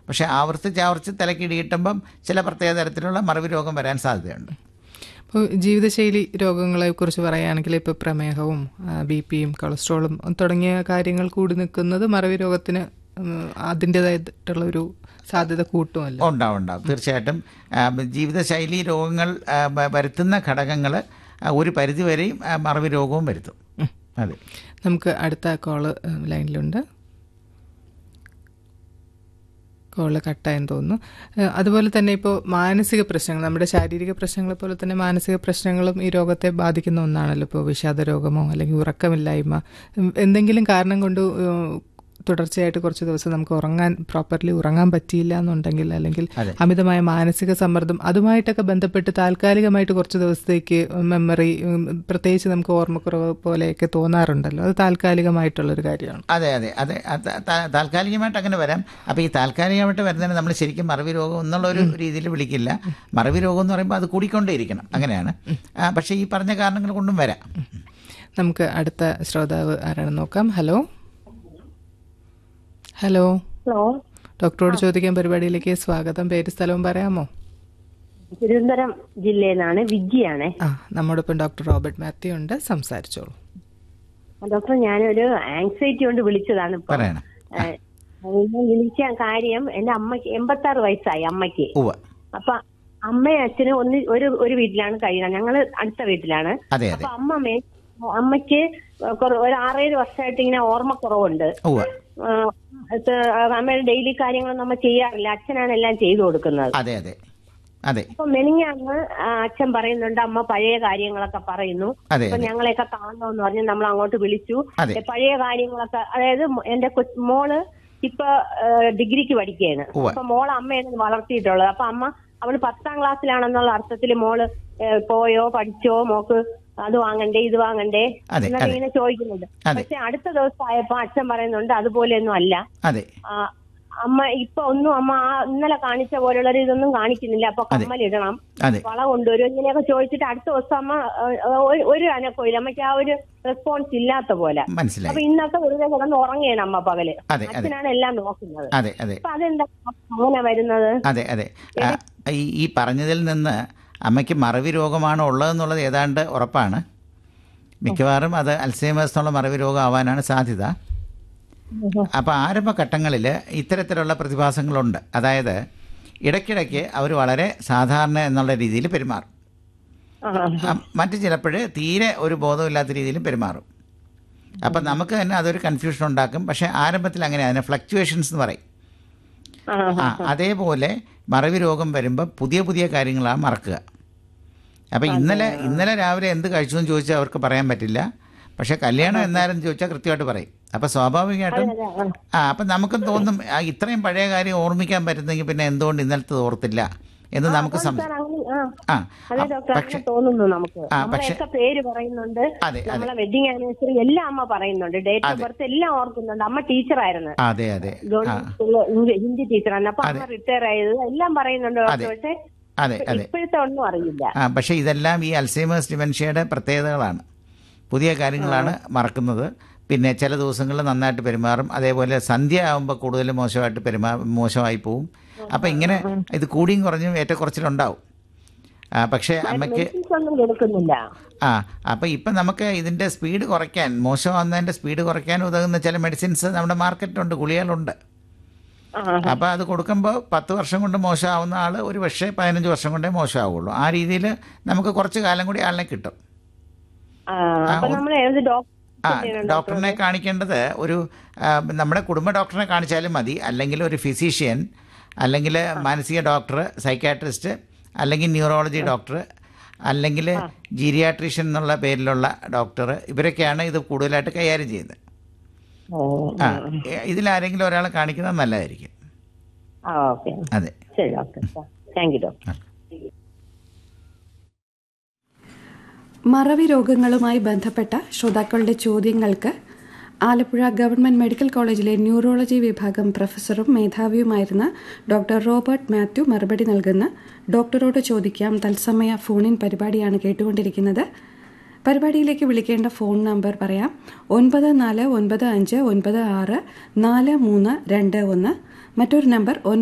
പക്ഷേ ആവർത്തിച്ച് ആവർത്തിച്ച് തലക്കിടിയിട്ടുമ്പം ചില പ്രത്യേക തരത്തിലുള്ള മറവി രോഗം വരാൻ സാധ്യതയുണ്ട് ഇപ്പോൾ ജീവിതശൈലി രോഗങ്ങളെ കുറിച്ച് പറയുകയാണെങ്കിൽ ഇപ്പോൾ പ്രമേഹവും ബി പിയും കൊളസ്ട്രോളും തുടങ്ങിയ കാര്യങ്ങൾ കൂടി നിൽക്കുന്നത് മറവി രോഗത്തിന് ഉം, അതിൻ്റെതായിട്ടുള്ള ഒരു സാധ്യത കൂട്ടുമല്ലോ ഉണ്ടാവും ഉണ്ടാവും തീർച്ചയായിട്ടും ആ, ജീവിതശൈലി രോഗങ്ങൾ ആ, വ- വരുത്തുന്ന ഘടകങ്ങൾ ഒരു പരിധിവരെയും ആ, മറവി രോഗവും വരുത്തും അതെ നമുക്ക് അടുത്ത കോള് ഉം, ലൈനിലുണ്ട് കോള് കട്ടായെന്ന് തോന്നുന്നു ഏഹ് അതുപോലെ തന്നെ ഇപ്പോൾ മാനസിക പ്രശ്നങ്ങൾ നമ്മുടെ ശാരീരിക പ്രശ്നങ്ങളെ പോലെ തന്നെ മാനസിക പ്രശ്നങ്ങളും ഈ രോഗത്തെ ബാധിക്കുന്ന ഒന്നാണല്ലോ ഇപ്പോൾ വിഷാദ രോഗമോ അല്ലെങ്കിൽ ഉറക്കമില്ലായ്മ ഉം, എന്തെങ്കിലും കാരണം കൊണ്ട് ഉം, തുടർച്ചയായിട്ട് കുറച്ച് ദിവസം നമുക്ക് ഉറങ്ങാൻ പ്രോപ്പർലി ഉറങ്ങാൻ പറ്റിയില്ല എന്നുണ്ടെങ്കിൽ അല്ലെങ്കിൽ അതെ. അമിതമായ മാനസിക സമ്മർദ്ദം അതുമായിട്ടൊക്കെ ബന്ധപ്പെട്ട് താൽക്കാലികമായിട്ട് കുറച്ച് ദിവസത്തേക്ക് മെമ്മറി പ്രത്യേകിച്ച് നമുക്ക് ഓർമ്മക്കുറവ് പോലെയൊക്കെ തോന്നാറുണ്ടല്ലോ അത് താൽക്കാലികമായിട്ടുള്ളൊരു കാര്യമാണ് അതെ അതെ അതെ അത് താ- താൽക്കാലികമായിട്ട് അങ്ങനെ വരാം അപ്പോൾ ഈ താൽക്കാലികമായിട്ട് വരുന്നതിന് നമ്മൾ ശരിക്കും മറവി രോഗം എന്നുള്ള ഒരു രീതിയിൽ വിളിക്കില്ല മറവി രോഗം എന്ന് പറയുമ്പോൾ അത് കൂടിക്കൊണ്ടേയിരിക്കണം അങ്ങനെയാണ് ആ, പക്ഷേ ഈ പറഞ്ഞ കാരണങ്ങൾ കൊണ്ടും വരാം നമുക്ക് അടുത്ത ശ്രോതാവ് ആരാണെന്ന് നോക്കാം ഹലോ ഹലോ ഹലോ ഡോക്ടറോട് ചോദിക്കാൻ പരിപാടിയിലേക്ക് സ്വാഗതം പേര് സ്ഥലവും പറയാമോ തിരുവനന്തപുരം ജില്ലയിൽ നിന്നാണ് വിജിയാണേ ആ നമ്മോടൊപ്പം ഡോക്ടർ റോബർട്ട് മാത്യു ഉണ്ട് സംസാരിച്ചോളൂ ഡോക്ടർ ഞാനൊരു ആങ്സൈറ്റി കൊണ്ട് വിളിച്ചതാണ് ഇപ്പൊ പറയണം ഏഹ്, ഞാൻ വിളിച്ച കാര്യം എന്റെ അമ്മയ്ക്ക് എൺപത്തി ആറ് വയസ്സായി അമ്മയ്ക്ക് ഉവ്വ അപ്പൊ അമ്മയും അച്ഛനും ഒന്ന് ഒരു ഒരു വീട്ടിലാണ് കഴിയുന്നത് ഞങ്ങള് അടുത്ത വീട്ടിലാണ് അതെ അതെ അപ്പൊ അമ്മ മേ- അമ്മയ്ക്ക് കുറ- ഒരു ആറേഴ് വർഷമായിട്ട് ഇങ്ങനെ ഓർമ്മക്കുറവുണ്ട് ഉവ്വ ആഹ്, ഇത് അമ്മയുടെ ഡെയിലി കാര്യങ്ങൾ നമ്മൾ ചെയ്യാറില്ല അച്ഛനാണ് എല്ലാം ചെയ്തു കൊടുക്കുന്നത് അതെ അതെ അതെ അപ്പൊ മെനിഞ്ഞാന്ന് ആ, അച്ഛൻ പറയുന്നുണ്ട് അമ്മ പഴയ കാര്യങ്ങളൊക്കെ പറയുന്നു അതെ അപ്പൊ അതെ ഞങ്ങളെയൊക്കെ കാണണമെന്ന് പറഞ്ഞ് നമ്മൾ അങ്ങോട്ട് വിളിച്ചു അതെ. ഏ, പഴയ കാര്യങ്ങളൊക്കെ അതായത് മോ- എന്റെ കൊച്ച്- മോള് ഇപ്പൊ ഏ, ഡിഗ്രിക്ക് പഠിക്കുകയാണ് ഉവ്വ. അപ്പൊ മോള് അമ്മയാണ് വളർത്തിയിട്ടുള്ളത് അപ്പൊ അമ്മ അവള് പത്താം ക്ലാസ്സിലാണെന്നുള്ള അർത്ഥത്തിൽ മോള് ഏ, പോയോ പഠിച്ചോ മോക്ക് അത് വാങ്ങണ്ടേ ഇത് വാങ്ങണ്ടേ അതെ, എന്നൊക്കെ അതെ. ഇങ്ങനെ ചോദിക്കുന്നുണ്ട് അതെ. പക്ഷെ അടുത്ത ദിവസം ആയപ്പോ അച്ഛൻ പറയുന്നുണ്ട് അതുപോലെയൊന്നും അല്ല അതെ ആ, അമ്മ ഇപ്പൊ ഒന്നും അമ്മ ആ ഇന്നലെ കാണിച്ച പോലുള്ള ഒരു ഇതൊന്നും കാണിക്കുന്നില്ല അപ്പൊ അതെ. കമ്മലിടണം അതെ വള കൊണ്ടുവരും ഇങ്ങനെയൊക്കെ ചോദിച്ചിട്ട് അടുത്ത ദിവസം അമ്മ ഏഹ്, ഒരു- ഒരു അനക്കമില്ല അമ്മയ്ക്ക് ആ ഒരു റെസ്പോൺസ് ഇല്ലാത്ത പോലെ അപ്പൊ മനസ്സിലായി ഇന്നൊക്കെ വെറുതെ കിടന്ന് ഉറങ്ങിയാണ് അമ്മ പകല് അതെ അതെ അച്ഛനാണ് എല്ലാം നോക്കുന്നത് അതെ അതെ അപ്പൊ അതെന്താ അങ്ങനെ വരുന്നത് അതെ അതെ ആ, ഈ ഈ പറഞ്ഞതിൽ നിന്ന് അമ്മയ്ക്ക് മറവി രോഗമാണ് ഉള്ളതെന്നുള്ളത് ഏതാണ്ട് ഉറപ്പാണ് മിക്കവാറും അത് അൽസൈമേഴ്സ് എന്നുള്ള മറവി രോഗം ആവാനാണ് സാധ്യത അപ്പോൾ ആരംഭഘട്ടങ്ങളിൽ ഇത്തരത്തിലുള്ള പ്രതിഭാസങ്ങളുണ്ട് അതായത് ഇടയ്ക്കിടയ്ക്ക് അവർ വളരെ സാധാരണ എന്നുള്ള രീതിയിൽ പെരുമാറും ആ, ആ, മറ്റു ചിലപ്പോൾ തീരെ ഒരു ബോധമില്ലാത്ത രീതിയിലും പെരുമാറും അപ്പം നമുക്ക് തന്നെ അതൊരു കൺഫ്യൂഷൻ ഉണ്ടാക്കും പക്ഷേ ആരംഭത്തിൽ അങ്ങനെ അതിനെ ഫ്ലക്ച്വേഷൻസ് എന്ന് പറയും ആ, ആ അതേപോലെ മറവി രോഗം വരുമ്പോൾ പുതിയ പുതിയ കാര്യങ്ങളാണ് മറക്കുക അപ്പം ഇന്നലെ ഇന്നലെ രാവിലെ എന്ത് കഴിച്ചു എന്ന് ചോദിച്ചാൽ അവർക്ക് പറയാൻ പറ്റില്ല പക്ഷേ കല്യാണം എന്നാരും ചോദിച്ചാൽ കൃത്യമായിട്ട് പറയും അപ്പം സ്വാഭാവികമായിട്ടും അതെ, ആ. ആ അപ്പം നമുക്കും തോന്നും ആ, ഇത്രയും പഴയ കാര്യം ഓർമ്മിക്കാൻ പറ്റുന്നെങ്കിൽ പിന്നെ എന്തുകൊണ്ട് ഇന്നലത്തെ ഓർത്തില്ല എന്ന് നമുക്ക് സാർ, സംശയം അങ്ങനെ ആ ആ അതെ ആ, ഡോക്ടർ പക്ഷേ അങ്ങനെ തോന്നുന്നു നമുക്ക് ആ, പക്ഷേ- നമ്മളെയൊക്കെ പേര് പറയുന്നുണ്ട് അതെ അതെ നമ്മളെ വെഡിങ് ആനിവേഴ്സറി എല്ലാം അമ്മ പറയുന്നുണ്ട് ഡേറ്റ് ഓഫ് ബർത്ത് എല്ലാം ഓർക്കുന്നുണ്ട് അമ്മ ടീച്ചറായിരുന്നു അതെ അതെ ആ ഗവൺമെന്റ് സ്കൂളില് ഇംഗ്ലീ- ഹിന്ദി ടീച്ചറാണ് അപ്പൊ അമ്മ റിട്ടയർ ആയത് എല്ലാം പറയുന്നുണ്ട് അതെ. ഡോക്ടർ പക്ഷെ അതെ അതെ ഇപ്പോഴത്തെ ഒന്നും അറിയില്ല ആ പക്ഷേ ഇതെല്ലാം ഈ അൽസൈമേഴ്സ് ഡിമെൻഷ്യയുടെ പ്രത്യേകതകളാണ് പുതിയ കാര്യങ്ങളാണ് മറക്കുന്നത് പിന്നെ ചില ദിവസങ്ങളിൽ നന്നായിട്ട് പെരുമാറും അതേപോലെ സന്ധ്യ ആകുമ്പോൾ കൂടുതൽ മോശമായിട്ട് പെരുമാ മോശമായി പോവും അപ്പം ഇങ്ങനെ ഇത് കൂടിയും കുറഞ്ഞും ഏറ്റക്കുറച്ചിലുണ്ടാവും ആ, പക്ഷേ അമ്മയ്ക്ക് മെഡിസിൻസ് ഒന്നും കൊടുക്കുന്നില്ല ആ അപ്പം ഇപ്പം നമുക്ക് ഇതിൻ്റെ സ്പീഡ് കുറയ്ക്കാൻ മോശമാകുന്നതിൻ്റെ സ്പീഡ് കുറയ്ക്കാൻ ഉതകുന്ന ചില മെഡിസിൻസ് നമ്മുടെ മാർക്കറ്റിലുണ്ട് ഗുളികകളുണ്ട് ആ, അപ്പോൾ അത് കൊടുക്കുമ്പോൾ പത്ത് വർഷം കൊണ്ട് മോശമാവുന്ന ആൾ ഒരു പക്ഷേ പതിനഞ്ച് വർഷം കൊണ്ടേ മോശമാവുള്ളൂ ആ രീതിയിൽ നമുക്ക് കുറച്ച് കാലം കൂടി ആളിനെ കിട്ടും ആ, അപ്പൊ നമ്മൾ ഏത് ആ ഡോക്ടർ ഡോക്ടറിനെ കാണിക്കേണ്ടത് ഒരു ആ, നമ്മുടെ കുടുംബ ഡോക്ടറിനെ കാണിച്ചാലും മതി അല്ലെങ്കിൽ ഒരു ഫിസീഷ്യൻ അല്ലെങ്കിൽ മാനസിക ഡോക്ടർ സൈക്കാട്രിസ്റ്റ് അല്ലെങ്കിൽ ന്യൂറോളജി ഡോക്ടർ അല്ലെങ്കിൽ ജീരിയാട്രീഷ്യൻ എന്നുള്ള പേരിലുള്ള ഡോക്ടർ ഇവരൊക്കെയാണ് ഇത് കൂടുതലായിട്ട് കൈകാര്യം ചെയ്യുന്നത് ആ ഇതിലാരെങ്കിലും ഒരാളെ കാണിക്കുന്നത് നല്ലതായിരിക്കും ആ ഓക്കെ അതെ ശരി ഡോക്ടർ താങ്ക് യു ഡോക്ടർ മറവി രോഗങ്ങളുമായി ബന്ധപ്പെട്ട ശ്രോതാക്കളുടെ ചോദ്യങ്ങൾക്ക് ആലപ്പുഴ ഗവൺമെന്റ് മെഡിക്കൽ കോളേജിലെ ന്യൂറോളജി വിഭാഗം പ്രൊഫസറും മേധാവിയുമായിരുന്ന ഡോക്ടർ റോബർട്ട് മാത്യു മറുപടി നൽകുന്ന ഡോക്ടറോട് ചോദിക്കാം തത്സമയ ഫോണിൻ പരിപാടിയാണ് കേട്ടുകൊണ്ടിരിക്കുന്നത് പരിപാടിയിലേക്ക് വിളിക്കേണ്ട ഫോൺ നമ്പർ പറയാം ഒൻപത് നാല് ഒൻപത് അഞ്ച് ഒൻപത് ആറ് നാല് മൂന്ന് രണ്ട് ഒന്ന് മറ്റൊരു നമ്പർ